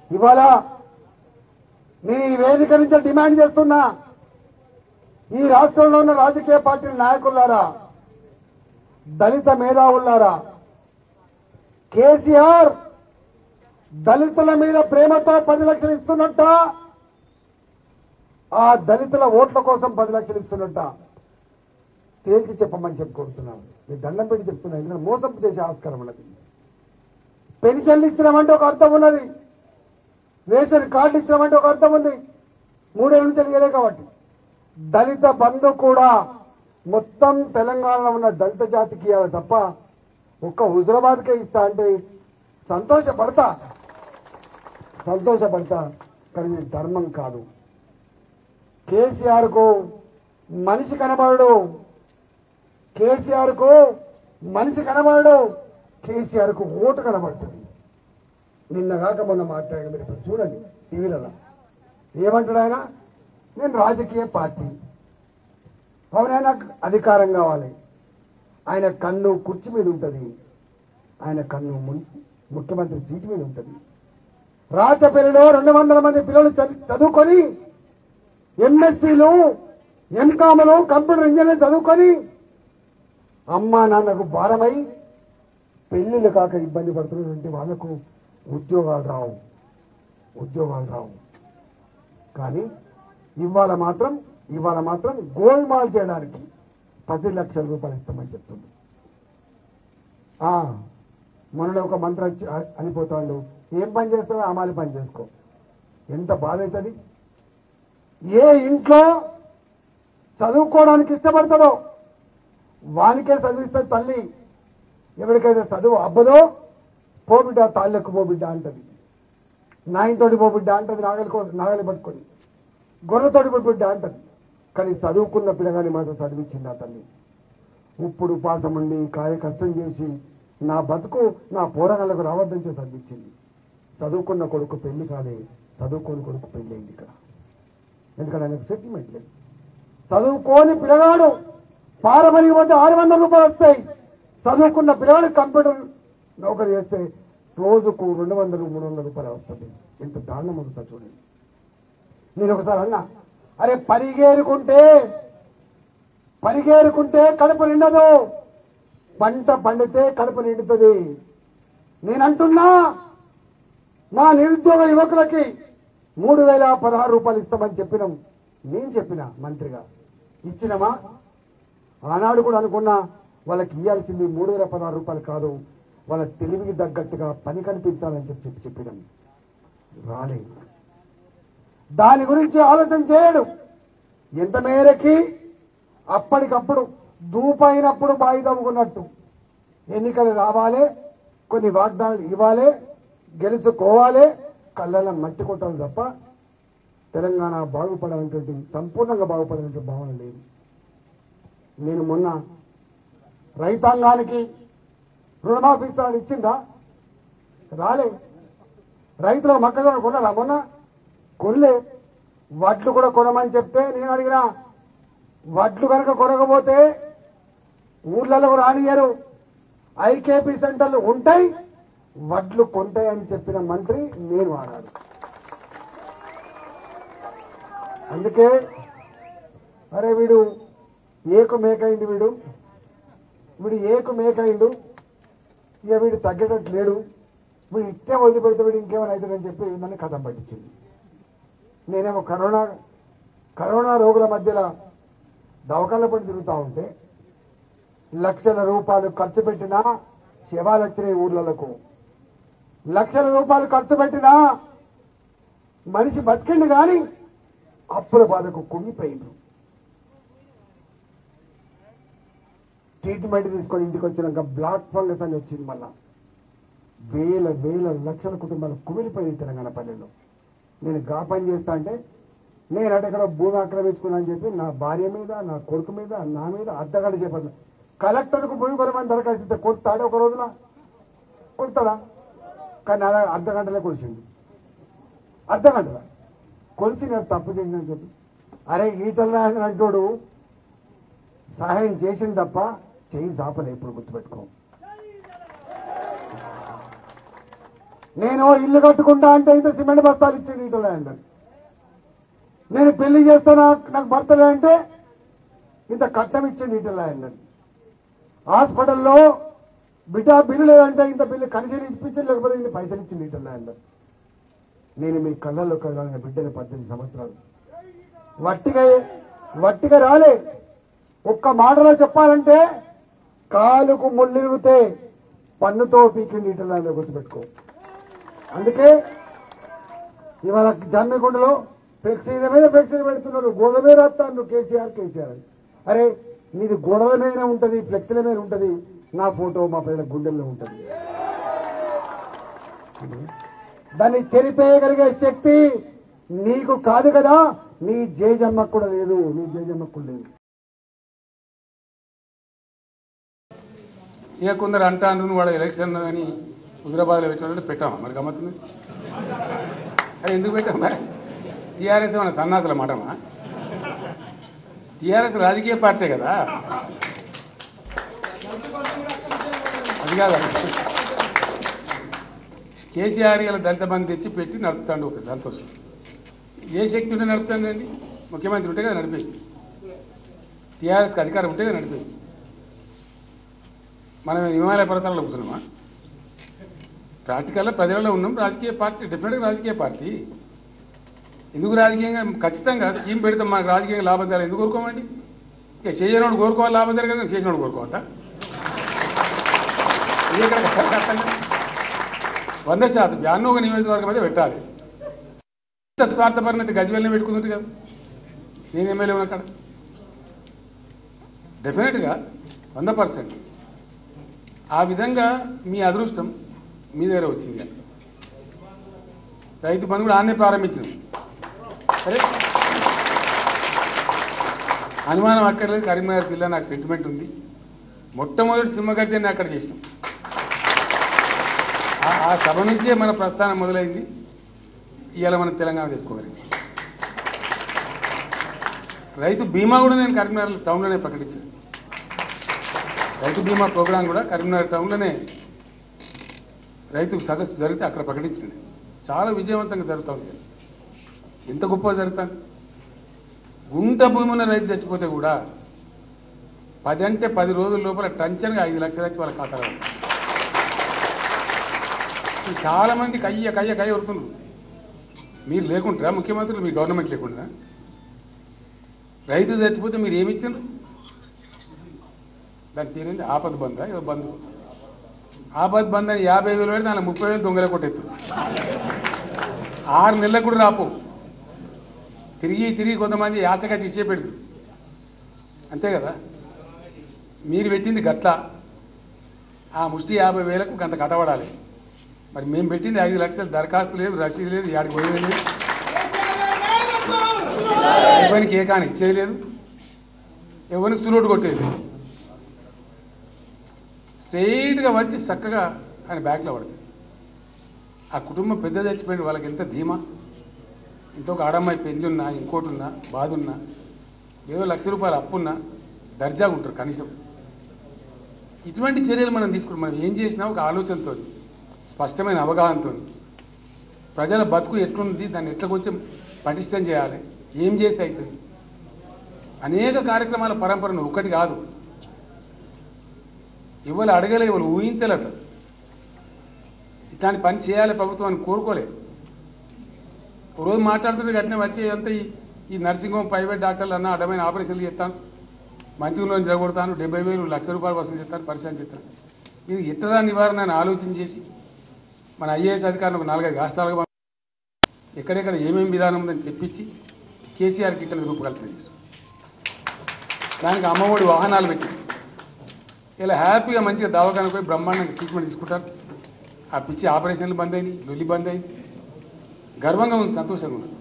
ఇవాళ నేను ఈ వేదిక నుంచి డిమాండ్ చేస్తున్నా ఈ రాష్ట్రంలో ఉన్న రాజకీయ పార్టీల నాయకులారా దళిత మేధావులారా కేసీఆర్ దళితుల మీద ప్రేమతో పది లక్షలు ఇస్తున్నట్ట ఆ దళితుల ఓట్ల కోసం పది లక్షలు ఇస్తున్నట్ట తేల్చి చెప్పమని చెప్పుకుంటున్నాను మీరు దండం పెట్టి చెప్తున్నా ఎందుకంటే మోసం చేసే ఆస్కారం ఉన్నది పెన్షన్లు ఇచ్చినామంటే ఒక అర్థం ఉన్నది రేషన్ కార్డు ఇచ్చినామంటే ఒక అర్థం ఉంది మూడేళ్ళ నుంచి తెలియలే కాబట్టి దళిత బంధు కూడా మొత్తం తెలంగాణలో ఉన్న దళిత జాతికి ఇవ్వాలి తప్ప ఒక్క హుజరాబాద్కే ఇస్తా అంటే సంతోషపడతా సంతోషపడతా కానీ ఇది ధర్మం కాదు కేసీఆర్ కు మనిషి కనబడడు కేసీఆర్ కు మనిషి కనబడడు కేసీఆర్ కు ఓటు కనబడుతుంది నిన్న కాక మొన్న మాట్లాడాడు మీరు ఇప్పుడు చూడండి టీవీలలో ఏమంటాడు ఆయన నేను రాజకీయ పార్టీ అవునైనా అధికారం కావాలి ఆయన కన్ను కుర్చీ మీద ఉంటుంది ఆయన కన్ను మున్- ముఖ్యమంత్రి సీటు మీద ఉంటుంది రాచపల్లిలో రెండు వందల మంది పిల్లలు చది- చదువుకొని ఎంఎస్సీలు ఎంకాములు కంప్యూటర్ ఇంజనీర్ చదువుకొని అమ్మా నాన్నకు భారమై పెళ్లిళ్ళు కాక ఇబ్బంది పడుతున్నటువంటి వాళ్లకు ఉద్యోగాలు రావు ఉద్యోగాలు రావు కానీ ఇవాళ మాత్రం ఇవాళ మాత్రం గోల్మాల్ చేయడానికి పది లక్షల రూపాయలు ఇస్తామని చెప్తుంది ఆ, మొన్న ఒక మంత్రి వచ్చి అ- అనిపోతాడు ఏం పని చేస్తావో అమాలి పని చేసుకో ఎంత బాధ అవుతుంది ఏ ఇంట్లో చదువుకోవడానికి ఇష్టపడతాడో వానికే చదివిస్తే తల్లి ఎవరికైతే చదువు అబ్బదో పోబిడ్డ తాళ్ళెక్కు పోబిడ్డ అంటది నాయనతోటి పోబిడ్డ అంటది నాగలి నాగలి పట్టుకొని గొర్రెతోటి పోబిడ్డ అంటది కానీ చదువుకున్న పిల్లగాని మాత్రం చదివించింది ఆ తల్లి ఇప్పుడు ఉపాసం ఉండి కాయ కష్టం చేసి నా బతుకు నా పోరాటాలకు రావద్దని చెప్పి చదివించింది చదువుకున్న కొడుకు పెళ్లి కాలే చదువుకోని కొడుకు పెళ్లి అయింది ఇక్కడ ఎందుకంటే ఆయనకు సెటిల్మెంట్ లేదు చదువుకోని పిల్లగాడు పారమని పోతే ఆరు వందల రూపాయలు వస్తాయి చదువుకున్న పిల్లగాడు కంప్యూటర్ నౌకరీ చేస్తే రోజుకు రెండు వందలు మూడు వందల రూపాయలు వస్తుంది ఎంత దారుణం ఉంటుంది చూడండి నేను ఒకసారి అన్నా అరే పరిగేరుకుంటే పరిగేరుకుంటే కడుపు నిండదు పంట పండితే కడుపు నిండుతుంది నేనంటున్నా మా నిరుద్యోగ యువకులకి మూడు వేల పదహారు రూపాయలు ఇస్తామని చెప్పినాం నేను చెప్పిన మంత్రిగా ఇచ్చినమా ఆనాడు కూడా అనుకున్నా వాళ్ళకి ఇవ్వాల్సింది మూడు వేల పదహారు రూపాయలు కాదు వాళ్ళ తెలివికి తగ్గట్టుగా పని కనిపించాలని చెప్పి చెప్పి చెప్పినాం రాలేదు దాని గురించి ఆలోచన చేయడు ఎంత మేరకి అప్పటికప్పుడు దూపైనప్పుడు బాయి తవ్వుకున్నట్టు ఎన్నికలు రావాలి కొన్ని వాగ్దానాలు ఇవ్వాలి గెలుచుకోవాలి కళ్ళలో మట్టి కొట్టాలి తప్ప తెలంగాణ బాగుపడాలనేటువంటి సంపూర్ణంగా బాగుపడాలనే భావన లేదు నేను మొన్న రైతాంగానికి రుణమాఫీ ఇస్తానని ఇచ్చిందా రాలే రైతులు మొక్కజొన్న కొన్నారా మొన్న కొనలే వడ్లు కూడా కొనమని చెప్తే నేను అడిగినా వడ్లు కనుక కొనకపోతే ఊర్లలో రానియరు ఐకేపీ సెంటర్లు ఉంటాయి వడ్లు కొంటాయి అని చెప్పిన మంత్రి నేను ఆడాడు అందుకే అరే వీడు ఏకు మేకైంది వీడు వీడు ఏకు మేకైండు ఇక వీడు తగ్గేటట్టు లేడు వీడు ఇట్టే వదిలిపెడితే వీడు ఇంకేమైనా అవుతుందని చెప్పి నన్ను కథం పట్టించింది నేనేమో కరోనా కరోనా రోగుల మధ్యలో దవకాల పడి తిరుగుతూ ఉంటే లక్షల రూపాయలు ఖర్చు పెట్టినా శవాలు వచ్చినాయి ఊర్లకు లక్షల రూపాయలు ఖర్చు పెట్టినా మనిషి బతికిండు కానీ అప్పుల బాధకు కుంగిపోయిండ్రు ట్రీట్మెంట్ తీసుకొని ఇంటికి వచ్చినాక బ్లాక్ ఫంగస్ అని వచ్చింది మళ్ళా వేల వేల లక్షల కుటుంబాలు కుమిలిపోయింది తెలంగాణ పల్లెల్లో నేను గా పని చేస్తా అంటే నేను అంటే ఇక్కడ భూమి ఆక్రమించుకున్నా అని చెప్పి నా భార్య మీద నా కొడుకు మీద నా మీద అడ్డగడ్డ చెప్పాను కలెక్టర్కు భూమి కొనమని దరఖాస్తు ఇస్తే కొడతాడే ఒక రోజున కొడతాడా కానీ అలా అర్ధ గంటలే కొలిచింది అర్ధ గంటల కొలిసి నేను తప్పు చేసిందని చెప్పి అరే ఈటల రాజన్ అంటోడు సహాయం చేసింది తప్ప చేయి చాపలే ఇప్పుడు గుర్తుపెట్టుకో నేను ఇల్లు కట్టుకుంటా అంటే ఇంత సిమెంట్ బస్తాలు ఇచ్చింది ఇటు ల్యాండ్ నేను పెళ్లి చేస్తానా నాకు భర్తలే అంటే ఇంత కట్టం ఇచ్చింది ఇటు ల్యాండ్ హాస్పిటల్లో బిడ్డ బిల్లు లేదంటే ఇంత బిల్లు కనీసం ఇప్పించండి లేకపోతే ఇంత పైసలు ఇచ్చింది ఇటు ల్యాండ్ నేను మీ కళ్ళల్లో కలగాలని బిడ్డని పద్దెనిమిది సంవత్సరాలు వట్టిగా వట్టిగా రాలే ఒక్క మాటలో చెప్పాలంటే కాలుకు ముళ్ళిరిగితే పన్నుతో పీకిండి ఇటు ల్యాండ్ గుర్తుపెట్టుకో అందుకే ఇవాళ జమ్మిగుండలో ఫ్లెక్సీల మీద ఫ్లెక్సీలు పెడుతున్నారు గోడ మీద రాస్తాను కేసీఆర్ కేసీఆర్ అని అరే నీది గోడల మీద ఉంటది ఫ్లెక్సీల మీద ఉంటది నా ఫోటో మా పిల్లల గుండెల్లో ఉంటది దాన్ని చెరిపేయగలిగే శక్తి నీకు కాదు కదా నీ జేజమ్మకు కూడా లేదు నీ జేజమ్మకు కూడా లేదు ఇక కొందరు అంటాను నువ్వు వాడు ఎలక్షన్ అని హుజరాబాద్లో పెట్టినట్టు పెట్టామా మరి గమ్మత్తుంది అది ఎందుకు పెట్టాం మరి టీఆర్ఎస్ మన సన్నాసుల మాటమా టీఆర్ఎస్ రాజకీయ పార్టీ కదా అది కాదు కేసీఆర్ ఇలా దళిత బంధు తెచ్చి పెట్టి నడుపుతాడు ఒక సంతోషం ఏ శక్తి ఉంటే నడుపుతాడండి ముఖ్యమంత్రి ఉంటే కదా నడిపేది టీఆర్ఎస్కి అధికారం ఉంటే కదా నడిపేది మనం హిమాలయ పర్వతాల్లో కూర్చున్నామా ప్రాక్టికల్గా ప్రజలలో ఉన్నాం రాజకీయ పార్టీ డెఫినెట్గా రాజకీయ పార్టీ ఎందుకు రాజకీయంగా ఖచ్చితంగా స్కీమ్ పెడితే మనకు రాజకీయంగా లాభం జరగాలి ఎందుకు కోరుకోమండి ఇక చేయనోడు కోరుకోవాలి లాభం జరగదు చేసినోడు కోరుకోవద్దా ఇది ఇక్కడ అర్థం కాదు. వంద శాతం యాన్నో ఒక నియోజకవర్గం అయితే పెట్టాలి ఇంత స్వార్థపరిణతి గజ్వెల్ని పెట్టుకుంటుంది కదా నేను ఎమ్మెల్యే ఉన్నా అక్కడ డెఫినెట్గా వంద పర్సెంట్ ఆ విధంగా మీ అదృష్టం మీ దగ్గర వచ్చింది రైతు బంధు కూడా ఆన్నే ప్రారంభించింది సరే అనుమానం అక్కర్లేదు కరీంనగర్ జిల్లా నాకు సెంటిమెంట్ ఉంది మొట్టమొదటి సింహగడ్డని అక్కడ చేసినాం ఆ- ఆ సభ నుంచే మన ప్రస్థానం మొదలైంది ఇవాళ మనం తెలంగాణ తీసుకోగలిగింది రైతు బీమా కూడా నేను కరీంనగర్ టౌన్లోనే ప్రకటించాను రైతు బీమా ప్రోగ్రాం కూడా కరీంనగర్ టౌన్లోనే రైతు సదస్సు జరిగితే అక్కడ ప్రకటించింది చాలా విజయవంతంగా జరుగుతుంది ఎంత గొప్పగా జరుగుతుంది గుంట భూమి ఉన్న రైతు చచ్చిపోతే కూడా పది అంటే పది రోజుల లోపల టంచన్గా ఐదు లక్షలు వచ్చి వాళ్ళ ఖాతాలో పడతాయి. ఈ చాలా మంది కయ్య కయ్య కయ్య ఉరుకున్నారు మీరు లేకుంటారా ముఖ్యమంత్రులు మీ గవర్నమెంట్ లేకుండా రైతు చచ్చిపోతే మీరు ఏమి ఇచ్చారు దాని పేరేంది ఆపద్ బంధ ఏదో బంధు ఆపద్ బంధ్ అని యాభై వేలు పెడితే దాని ముప్పై వేలు దొంగల కొట్టేత్తు ఆరు నెలలకు కూడా రాపు తిరిగి తిరిగి కొంతమంది యాచగా తీసే పెడుతుంది అంతే కదా మీరు పెట్టింది గట్ల ఆ ముష్టి యాభై వేలకు గంత కట్టబడాలి మరి మేము పెట్టింది ఐదు లక్షలు దరఖాస్తు లేదు రసీదు లేదు యాడికి పోయేది లేదు ఎవరికి ఏ కానీ ఇచ్చేది లేదు ఎవరిని సులోటు కొట్టేది లేదు. స్ట్రైట్గా వచ్చి చక్కగా ఆయన బ్యాగ్లో పడుతుంది ఆ కుటుంబం పెద్ద చచ్చిపోయింది వాళ్ళకి ఎంత ధీమా ఇంత ఒక ఆడమ్మాయి పెళ్లి ఉన్నా ఇంకోటి ఉన్నా బాధ ఉన్నా ఏదో లక్ష రూపాయలు అప్పున్నా దర్జాగా ఉంటారు కనీసం ఇటువంటి చర్యలు మనం తీసుకుంటాం మనం ఏం చేసినా ఒక ఆలోచనతో స్పష్టమైన అవగాహనతో ప్రజల బతుకు ఎట్లుంది దాన్ని ఎట్లా కొంచెం పటిష్టం చేయాలి ఏం చేస్తే అవుతుంది అనేక కార్యక్రమాల పరంపరను ఒకటి కాదు ఇవాళ అడగలే ఇవాళ ఊహించలే అసలు ఇట్లాంటి పని చేయాలి ప్రభుత్వం అని కోరుకోలే ఒక రోజు మాట్లాడుతుంటే గట్టినే వచ్చి అంతా ఈ ఈ నర్సింగ్ హోమ్ ప్రైవేట్ డాక్టర్లు అన్న అడ్డమైన ఆపరేషన్లు చేస్తాను మంచి రోజు జరగొడతాను డెబ్బై వేలు లక్ష రూపాయలు వసూలు చేస్తాను పరిశ్రమ చేస్తాను ఇది ఎట్టదా నివారణ అని ఆలోచన చేసి మన ఐఏఎస్ అధికారులకు నాలుగైదు రాష్ట్రాలుగా పంపి ఎక్కడెక్కడ ఏమేమి విధానం ఉందని తెప్పించి కేసీఆర్ కిట్టలు రూపకల్పన చేశారు దానికి అమ్మఒడి వాహనాలు పెట్టి ఇలా హ్యాపీగా మంచిగా దవాఖానకు పోయి బ్రహ్మాండంగా ట్రీట్మెంట్ తీసుకుంటారు ఆ పిచ్చి ఆపరేషన్లు బంద్ అయినాయి లొల్లి బంద్ అయింది గర్వంగా ఉంది సంతోషంగా ఉంది